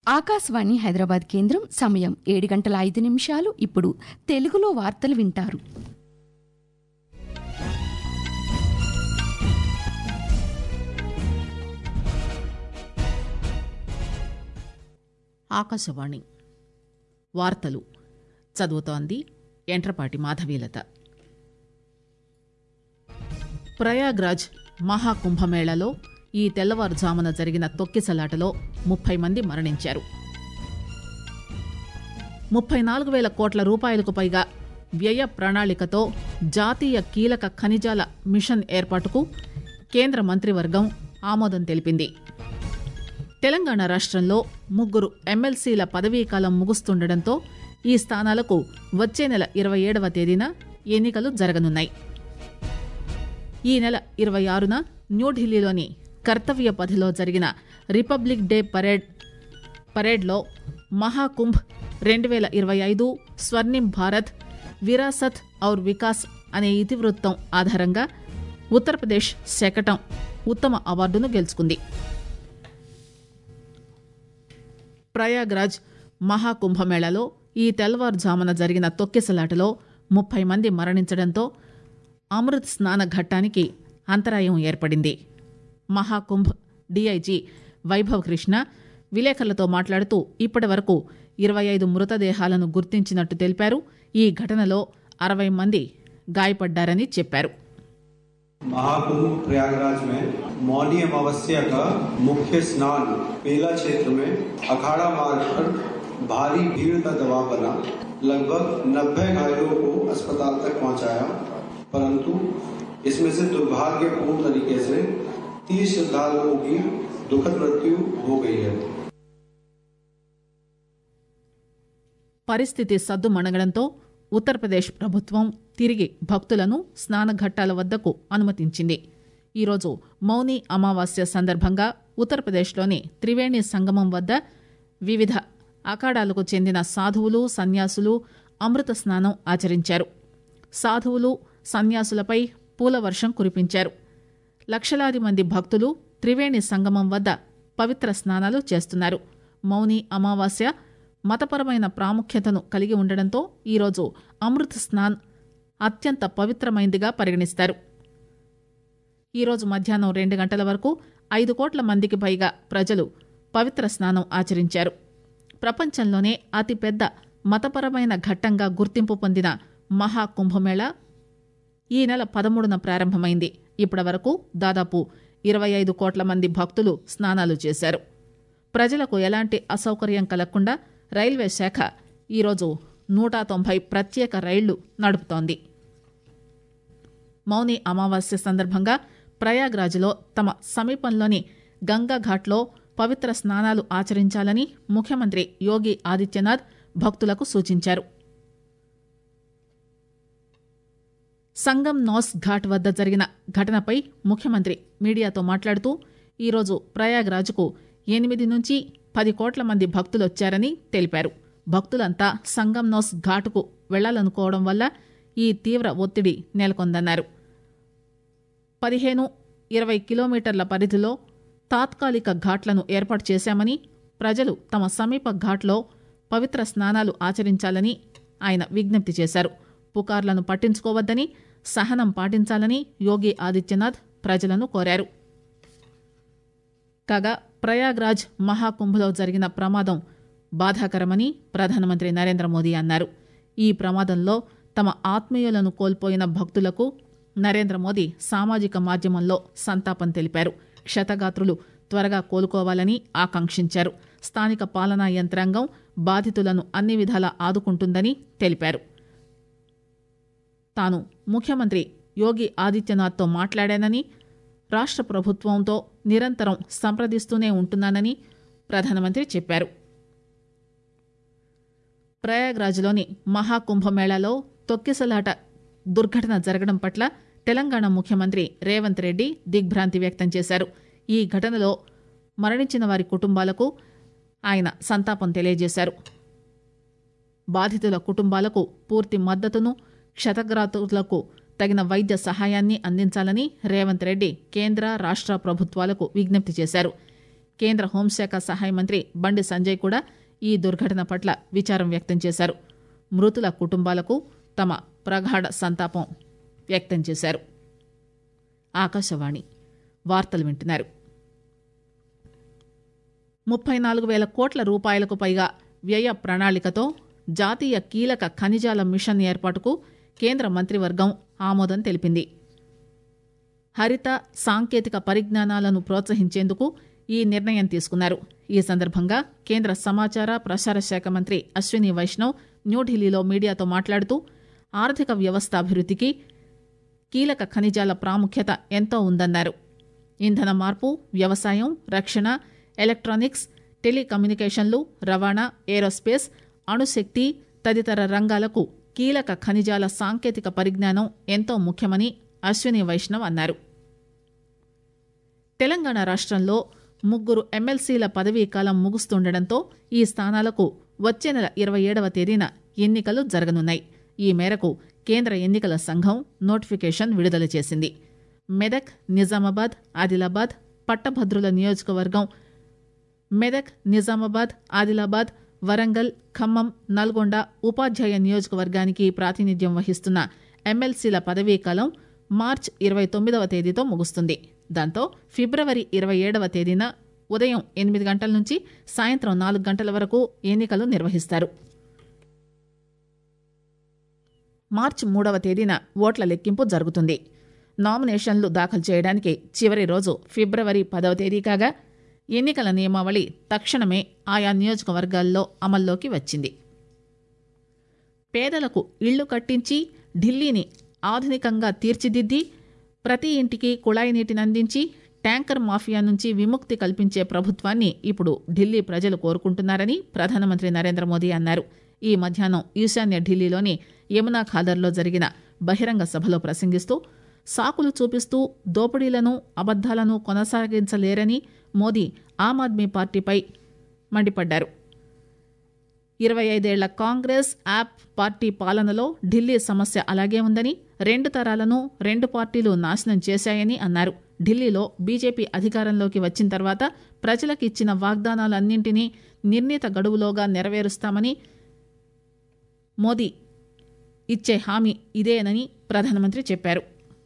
ఆకాశవాణి హైదరాబాద్ కేంద్రం సమయం ఏడు గంటల ఐదు నిమిషాలు ఇప్పుడు తెలుగులో వార్తలు వింటారు ఆకాశవాణి వార్తలు చదువుతోంది ఎంట్రపాటి మాధవీలత ప్రయాగ్రాజ్ మహాకుంభమేళలో ఈ తెల్లవారుజామున జరిగిన తొక్కిసలాటలో ముప్పై మంది మరణించారు ముప్పై నాలుగు వేల కోట్ల రూపాయలకు పైగా వ్యయ ప్రణాళికతో జాతీయ కీలక ఖనిజాల మిషన్ ఏర్పాటుకు కేంద్ర మంత్రివర్గం ఆమోదం తెలిపింది తెలంగాణ రాష్ట్రంలో ముగ్గురు ఎమ్మెల్సీల పదవీకాలం ముగుస్తుండటంతో ఈ స్థానాలకు వచ్చే నెల ఇరవై ఏడవ తేదీన ఎన్నికలు జరగనున్నాయి ఈ నెల ఇరవై ఆరున న్యూఢిల్లీలోని కర్తవ్య పథిలో జరిగిన రిపబ్లిక్ డే పరేడ్ పరేడ్లో మహాకుంభ్ రెండు వేల ఇరవై ఐదు స్వర్ణిం భారత్ విరాసత్ ఔర్ వికాస్ అనే ఇతివృత్తం ఆధారంగా ఉత్తరప్రదేశ్ శకటం ఉత్తమ అవార్డును గెలుచుకుంది ప్రయాగ్రాజ్ మహాకుంభమేళలో ఈ తెల్లవారుజామున జరిగిన తొక్కిసలాటలో ముప్పై మంది మరణించడంతో అమృత్ స్నాన ఘట్టానికి అంతరాయం ఏర్పడింది మహాకుంభ్ డీఐజీ వైభవ్ కృష్ణ విలేకరులతో మాట్లాడుతూ ఇప్పటి వరకు ఇరవై ఐదు మృతదేహాలను గుర్తించినట్టు తెలిపారు ఈ ఘటనలో అరవై మంది గాయపడ్డారని చెప్పారు महाकुंभ प्रयागराज में मौनी अमावस्या का मुख्य स्नान मेला क्षेत्र में अखाड़ा मार्ग पर भारी भीड़ का दबाव बना लगभग 90 घायलों को अस्पताल तक पहुंचाया परंतु इसमें से दुर्भाग्यपूर्ण तरीके से 30 श्रद्धालुओं की दुखद मृत्यु हो गई है పరిస్థితి సద్దుమణగడంతో ఉత్తరప్రదేశ్ ప్రభుత్వం తిరిగి భక్తులను స్నానఘట్టాల వద్దకు అనుమతించింది ఈరోజు మౌని అమావాస్య సందర్భంగా ఉత్తరప్రదేశ్లోని త్రివేణి సంగమం వద్ద వివిధ అఖాడాలకు చెందిన సాధువులు సన్యాసులు అమృత స్నానం ఆచరించారు సాధువులు సన్యాసులపై పూల వర్షం కురిపించారు లక్షలాది మంది భక్తులు త్రివేణి సంగమం వద్ద పవిత్ర స్నానాలు చేస్తున్నారు మౌని అమావాస్య మతపరమైన ప్రాముఖ్యతను కలిగి ఉండడంతో ఈరోజు అమృత్ స్నాన్ అత్యంత పవిత్రమైందిగా పరిగణిస్తారు ఈరోజు మధ్యాహ్నం రెండు గంటల వరకు ఐదు కోట్ల మందికి పైగా ప్రజలు పవిత్ర స్నానం ఆచరించారు ప్రపంచంలోనే అతిపెద్ద మతపరమైన ఘట్టంగా గుర్తింపు పొందిన మహాకుంభమేళా ఈ నెల పదమూడున ప్రారంభమైంది ఇప్పటి వరకు దాదాపు ఇరవై ఐదు కోట్ల మంది భక్తులు స్నానాలు చేశారు ప్రజలకు ఎలాంటి అసౌకర్యం కలగకుండా రైల్వే శాఖ ఈరోజు నూట తొంభై ప్రత్యేక రైళ్లు నడుపుతోంది మౌని అమావాస్య సందర్భంగా ప్రయాగ్రాజ్లో తమ సమీపంలోని గంగాఘాట్లో పవిత్ర స్నానాలు ఆచరించాలని ముఖ్యమంత్రి యోగి ఆదిత్యనాథ్ భక్తులకు సూచించారు సంగం నౌస్ ఘాట్ వద్ద జరిగిన ఘటనపై ముఖ్యమంత్రి మీడియాతో మాట్లాడుతూ ఈరోజు ప్రయాగ్రాజ్కు ఎనిమిది నుంచి పది కోట్ల మంది భక్తులు వచ్చారని తెలిపారు భక్తులంతా సంగం నౌస్ ఘాటుకు వెళ్లాలనుకోవడం వల్ల ఈ తీవ్ర ఒత్తిడి నెలకొందన్నారు పదిహేను ఇరవై కిలోమీటర్ల పరిధిలో తాత్కాలిక ఘాట్లను ఏర్పాటు చేశామని ప్రజలు తమ సమీప ఘాట్లో పవిత్ర స్నానాలు ఆచరించాలని ఆయన విజ్ఞప్తి చేశారు పుకార్లను పట్టించుకోవద్దని సహనం పాటించాలని యోగి ఆదిత్యనాథ్ ప్రజలను కోరారు కాగా ప్రయాగ్రాజ్ మహాకుంభలో జరిగిన ప్రమాదం బాధాకరమని ప్రధానమంత్రి నరేంద్ర మోదీ అన్నారు ఈ ప్రమాదంలో తమ ఆత్మీయులను కోల్పోయిన భక్తులకు నరేంద్ర మోదీ సామాజిక మాధ్యమంలో సంతాపం తెలిపారు క్షతగాత్రులు త్వరగా కోలుకోవాలని ఆకాంక్షించారు స్థానిక పాలనా యంత్రాంగం బాధితులను అన్ని విధాలా ఆదుకుంటుందని తెలిపారు తాను ముఖ్యమంత్రి యోగి ఆదిత్యనాథ్తో మాట్లాడానని రాష్ట్ర ప్రభుత్వంతో నిరంతరం సంప్రదిస్తూనే ఉంటున్నానని ప్రధానమంత్రి చెప్పారు ప్రయాగ్రాజ్లోని మహాకుంభమేళాలో తొక్కిసలాట దుర్ఘటన జరగడం పట్ల తెలంగాణ ముఖ్యమంత్రి రేవంత్ రెడ్డి దిగ్భ్రాంతి వ్యక్తం చేశారు ఈ ఘటనలో మరణించిన వారి కుటుంబాలకు ఆయన సంతాపం తెలియజేశారు బాధితుల కుటుంబాలకు పూర్తి మద్దతును క్షతగ్రాతులకు తగిన వైద్య సహాయాన్ని అందించాలని రేవంత్ రెడ్డి కేంద్ర రాష్ట్ర ప్రభుత్వాలకు విజ్ఞప్తి చేశారు కేంద్ర హోంశాఖ సహాయ మంత్రి బండి సంజయ్ కూడా ఈ దుర్ఘటన పట్ల విచారం వ్యక్తం చేశారు మృతుల కుటుంబాలకు తమ ప్రగాఢ సంతాపం వ్యక్తం చేశారు ఆకాశవాణి వార్తలు వింటున్నారు ముప్పై నాలుగు వేల కోట్ల రూపాయలకు పైగా వ్యయ ప్రణాళికతో జాతీయ కీలక ఖనిజాల మిషన్ ఏర్పాటుకు కేంద్ర మంత్రివర్గం ఆమోదం తెలిపింది హరిత సాంకేతిక పరిజ్ఞానాలను ప్రోత్సహించేందుకు ఈ నిర్ణయం తీసుకున్నారు ఈ సందర్భంగా కేంద్ర సమాచార ప్రసార శాఖ మంత్రి అశ్విని వైష్ణవ్ న్యూఢిల్లీలో మీడియాతో మాట్లాడుతూ ఆర్థిక వ్యవస్థ అభివృద్ధికి కీలక ఖనిజాల ప్రాముఖ్యత ఎంతో ఉందన్నారు ఇంధన మార్పు వ్యవసాయం రక్షణ ఎలక్ట్రానిక్స్ టెలికమ్యూనికేషన్లు రవాణా ఏరోస్పేస్ అణుశక్తి తదితర రంగాలకు కీలక ఖనిజాల సాంకేతిక పరిజ్ఞానం ఎంతో ముఖ్యమని అశ్విని వైష్ణవ్ అన్నారు తెలంగాణ రాష్ట్రంలో ముగ్గురు ఎమ్మెల్సీల పదవీ కాలం ముగుస్తుండటంతో ఈ స్థానాలకు వచ్చే నెల ఇరవై ఏడవ తేదీన ఎన్నికలు జరగనున్నాయి ఈ మేరకు కేంద్ర ఎన్నికల సంఘం నోటిఫికేషన్ విడుదల చేసింది మెదక్ నిజామాబాద్ ఆదిలాబాద్ పట్టభద్రుల నియోజకవర్గం మెదక్ నిజామాబాద్ ఆదిలాబాద్ వరంగల్ ఖమ్మం నల్గొండ ఉపాధ్యాయ నియోజకవర్గానికి ప్రాతినిధ్యం వహిస్తున్న ఎమ్మెల్సీల పదవీ కాలం మార్చ్ ఇరవై తొమ్మిదవ తేదీతో ముగుస్తుంది దాంతో ఫిబ్రవరి ఇరవై ఏడవ తేదీన ఉదయం ఎనిమిది గంటల నుంచి సాయంత్రం నాలుగు గంటల వరకు ఎన్నికలు నిర్వహిస్తారు మార్చి మూడవ తేదీన ఓట్ల లెక్కింపు జరుగుతుంది నామినేషన్లు దాఖలు చేయడానికి చివరి రోజు ఫిబ్రవరి పదవ తేదీ కాగా ఎన్నికల నియమావళి తక్షణమే ఆయా నియోజకవర్గాల్లో అమల్లోకి వచ్చింది పేదలకు ఇళ్లు కట్టించి ఢిల్లీని ఆధునికంగా తీర్చిదిద్ది ప్రతి ఇంటికి కుళాయి నీటిని అందించి ట్యాంకర్ మాఫియా నుంచి విముక్తి కల్పించే ప్రభుత్వాన్ని ఇప్పుడు ఢిల్లీ ప్రజలు కోరుకుంటున్నారని ప్రధానమంత్రి నరేంద్ర మోదీ అన్నారు ఈ మధ్యాహ్నం ఈశాన్య ఢిల్లీలోని యమునా ఖాదర్లో జరిగిన బహిరంగ సభలో ప్రసంగిస్తూ సాకులు చూపిస్తూ దోపిడీలను అబద్దాలను కొనసాగించలేరని మోదీ ఆమ్ ఆద్మీ పార్టీపై మండిపడ్డారు ఇరవై ఐదేళ్ల కాంగ్రెస్ యాప్ పార్టీ పాలనలో ఢిల్లీ సమస్య అలాగే ఉందని రెండు తరాలను రెండు పార్టీలు నాశనం చేశాయని అన్నారు ఢిల్లీలో బీజేపీ అధికారంలోకి వచ్చిన తర్వాత ప్రజలకు ఇచ్చిన వాగ్దానాలన్నింటినీ నిర్ణీత గడువులోగా నెరవేరుస్తామని మోదీ ఇచ్చే హామీ ఇదేనని ప్రధానమంత్రి చెప్పారు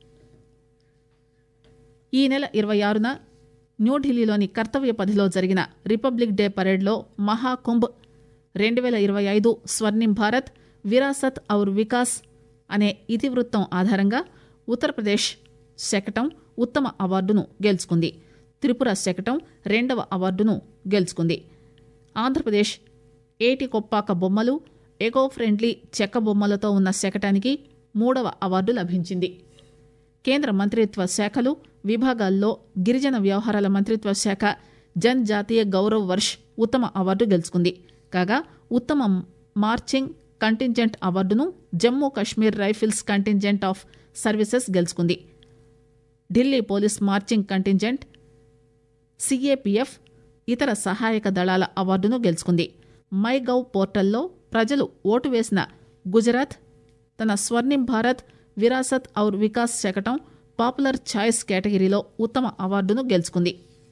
ఈ నెల ఇరవై ఆరున న్యూఢిల్లీలోని కర్తవ్య పథిలో జరిగిన రిపబ్లిక్ డే పరేడ్లో మహాకుంభ్ రెండు వేల ఇరవై ఐదు స్వర్ణిం భారత్ విరాసత్ ఔర్ వికాస్ అనే ఇతివృత్తం ఆధారంగా ఉత్తరప్రదేశ్ శకటం ఉత్తమ అవార్డును గెలుచుకుంది త్రిపుర శకటం రెండవ అవార్డును గెలుచుకుంది ఆంధ్రప్రదేశ్ ఏటి కొప్పాక బొమ్మలు ఎకో ఫ్రెండ్లీ చెక్క బొమ్మలతో ఉన్న శకటానికి మూడవ అవార్డు లభించింది కేంద్ర మంత్రిత్వ శాఖలు విభాగాల్లో గిరిజన వ్యవహారాల మంత్రిత్వ శాఖ జన్ జాతీయ గౌరవ్ వర్ష్ ఉత్తమ అవార్డు గెలుచుకుంది కాగా ఉత్తమ మార్చింగ్ కంటింజెంట్ అవార్డును Jammu Kashmir rifles contingent of services గెలుచుకుంది Delhi police marching contingent CAPF ఇతర సహాయక దళాల అవార్డును గెలుచుకుంది మై గవ్ పోర్టల్లో ప్రజలు ఓటు వేసిన గుజరాత్ తన స్వర్ణిం భారత్ విరాసత్ ఔర్ వికాస్ శకటం పాపులర్ ఛాయిస్ కేటగిరీలో ఉత్తమ అవార్డును గెలుచుకుంది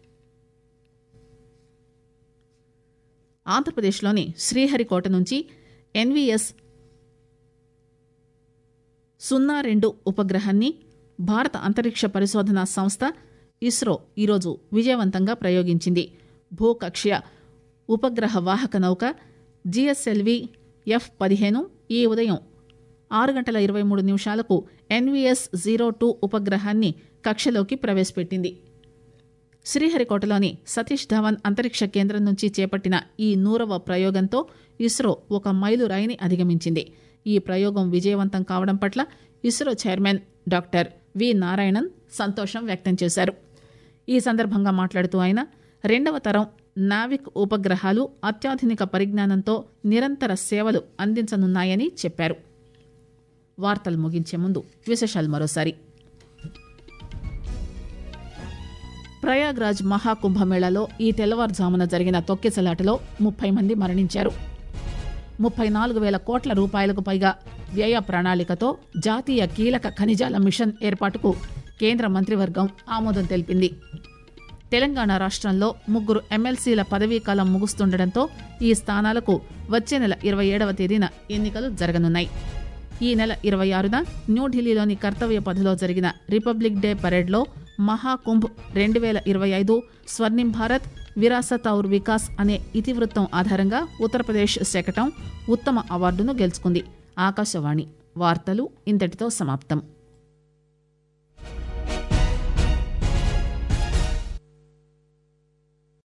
ఆంధ్రప్రదేశ్లోని శ్రీహరికోట నుంచి ఎన్వీఎస్ సున్నా రెండు ఉపగ్రహాన్ని భారత అంతరిక్ష పరిశోధనా సంస్థ ఇస్రో ఈరోజు విజయవంతంగా ప్రయోగించింది భూకక్ష్య ఉపగ్రహ వాహక నౌక జిఎస్ఎల్వి ఎఫ్ పదిహేను ఈ ఉదయం ఆరు గంటల ఇరవై మూడు నిమిషాలకు ఎన్వీఎస్ జీరో టూ ఉపగ్రహాన్ని కక్షలోకి ప్రవేశపెట్టింది శ్రీహరికోటలోని సతీష్ ధవన్ అంతరిక్ష కేంద్రం నుంచి చేపట్టిన ఈ నూరవ ప్రయోగంతో ఇస్రో ఒక మైలురాయిని అధిగమించింది ఈ ప్రయోగం విజయవంతం కావడం పట్ల ISRO chairman doctor V Narayanan సంతోషం వ్యక్తం చేశారు ఈ సందర్భంగా మాట్లాడుతూ ఆయన రెండవ తరం నావిక్ ఉపగ్రహాలు అత్యాధునిక పరిజ్ఞానంతో నిరంతర సేవలు అందించనున్నాయని చెప్పారు వార్తలు ముగించే ముందు విశేషాలు మరోసారి ప్రయాగ్రాజ్ మహాకుంభమేళాలో ఈ తెల్లవారుజామున జరిగిన తొక్కిసలాటలో ముప్పై మంది మరణించారు ముప్పై నాలుగు వేల కోట్ల రూపాయలకు పైగా వ్యయ ప్రణాళికతో జాతీయ కీలక ఖనిజాల మిషన్ ఏర్పాటుకు కేంద్ర మంత్రివర్గం ఆమోదం తెలిపింది తెలంగాణ రాష్ట్రంలో ముగ్గురు ఎమ్మెల్సీల పదవీకాలం ముగుస్తుండటంతో ఈ స్థానాలకు వచ్చే నెల ఇరవై ఏడవ తేదీన ఎన్నికలు జరగనున్నాయి ఈ నెల ఇరవై ఆరున న్యూఢిల్లీలోని కర్తవ్య పథలో జరిగిన రిపబ్లిక్ డే పరేడ్లో మహాకుంభ్ రెండు వేల ఇరవై ఐదు స్వర్ణిం భారత్ విరాసత్ ఔర్ వికాస్ అనే ఇతివృత్తం ఆధారంగా ఉత్తరప్రదేశ్ శకటం ఉత్తమ అవార్డును గెలుచుకుంది ఆకాశవాణి వార్తలు ఇంతటితో సమాప్తం